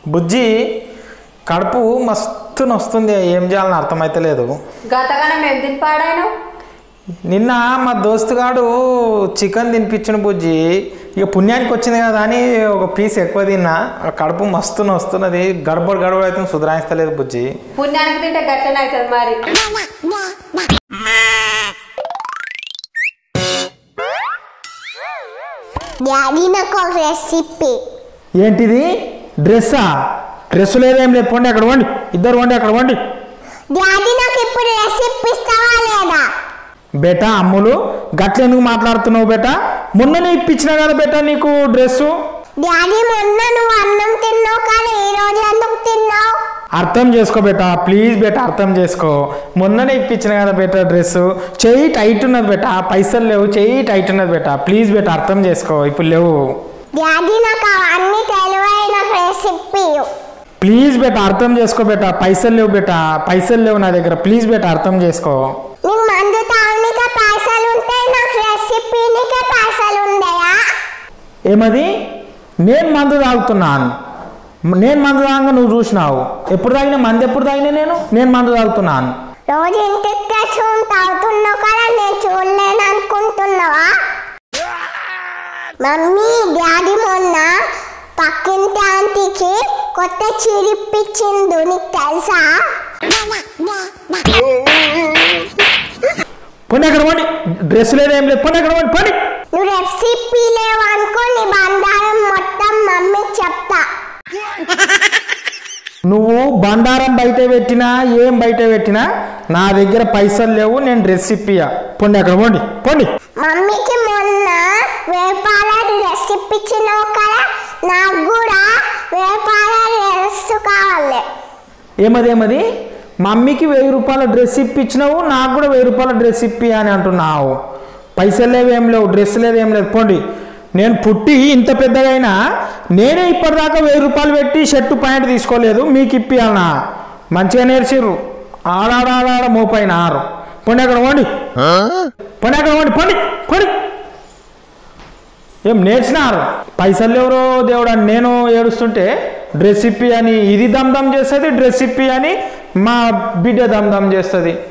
బుజ్జి కడుపు మస్తు నొస్తుంది ఏం చేయాలని అర్థమైతలేదు గతగానే మేము తిని పాడాను నిన్న మా దోస్తుగాడు చికెన్ తినిపించిన బుజ్జి ఇక పుణ్యానికి వచ్చింది కదా అని ఒక పీస్ ఎక్కువ తిన్నా ఆ కడుపు మస్తు నొస్తున్నది గడబడు గడబడు అయితే సుధరాయిస్తలేదు బుజ్జి పుణ్యానికి తింటే గట్టనే అవుతుంది మరి డాడీ నాకు ఒక రెసిపీ ఏంటిది డ్రెస్సా డ్రెస్ లేదేం లేదు పోండి అక్కడ వండి ఇద్దరు వండి అక్కడ వండి డాడీ నాకు ఇప్పుడు రెసిపీ ఇస్తావా లేదా బేటా అమ్ములు గట్ల ఎందుకు మాట్లాడుతున్నావు బేటా మొన్ననే ఇప్పించిన కదా బేటా నీకు డ్రెస్సు డాడీ మొన్న నువ్వు అన్నం తిన్నావు కానీ ఈ రోజు ఎందుకు తిన్నావు అర్థం చేసుకో బేటా ప్లీజ్ బేటా అర్థం చేసుకో మొన్ననే ఇప్పించిన కదా బేటా డ్రెస్ చెయ్యి టైట్ ఉన్నది బేటా పైసలు లేవు చెయ్యి టైట్ ఉన్నది బేటా ప్లీజ్ బేటా అర్థం చేసుకో ఇప్పుడు లేవు డాడీ నాకు అవన్నీ తెలివై నాకు రెసిపీ ప్లీజ్ బేటా అర్థం చేసుకో బేటా పైసలు లేవు బేటా పైసలు లేవు నా దగ్గర ప్లీజ్ బేటా అర్థం చేసుకో నీకు మందు తాగనికే పైసలు ఉంటే నాకు రెసిపీనికే పైసలు ఉందయా ఏమది నేను మందు తాగుతున్నాను నేను మందు తాగంగా నువ్వు చూసినావు ఎప్పుడు తాగినా మందు ఎప్పుడు తాగినా నేను నేను మందు తాగుతున్నాను రోజు ఇంటికి తెచ్చుకుని తాగుతున్నావు కదా నేను చూడలేను అనుకుంటున్నావా మమ్మీ డాడీ మొన్న పక్కింటి ఆంటీకి కొత్త చిరిప్పించిండు నీకు తెలుసా పోనీ అక్కడ పోండి డ్రెస్ లేదు ఏం లేదు పోనీ అక్కడ పోండి పోనీ నువ్వు రెసిపీ లేవు అనుకో నీ బండారం మొత్తం మమ్మీకి చెప్తా నువ్వు బండారం బయట పెట్టినా ఏం బయట పెట్టినా నా దగ్గర పైసలు లేవు నేను డ్రెస్ ఇప్పియా పోండి అక్కడ పోండి పోండి మమ్మీకి మొన్న వేపాల రెసిపీ ఇచ్చినావు కదా నాకు కూడా వేపాల డ్రెస్ కావాలి ఏమది ఏమది మమ్మీకి వెయ్యి రూపాయల డ్రెస్ ఇప్పించినావు నాకు కూడా వెయ్యి రూపాయల డ్రెస్ ఇప్పి అని అంటున్నావు పైసలు లేవు ఏం లేవు డ్రెస్ లేదు ఏం లేదు పోండి నేను పుట్టి ఇంత పెద్దగా అయినా నేనే ఇప్పటిదాకా వెయ్యి రూపాయలు పెట్టి షర్టు ప్యాంట్ తీసుకోలేదు మీకు ఇప్పియాలనా మంచిగా నేర్చిర్రు ఆడాడాడాడ మోపైన ఆరు పోండి అక్కడ పోండి పోండి అక్కడ పోండి పోండి పోండి ఏం నేర్చినారు పైసలు ఎవరో దేవుడు అని నేను ఏడుస్తుంటే డ్రెస్ ఇప్పి అని ఇది దమ్ దమ్ చేస్తుంది డ్రెస్ ఇప్పి అని మా బిడ్డ దమ్ దమ్ చేస్తుంది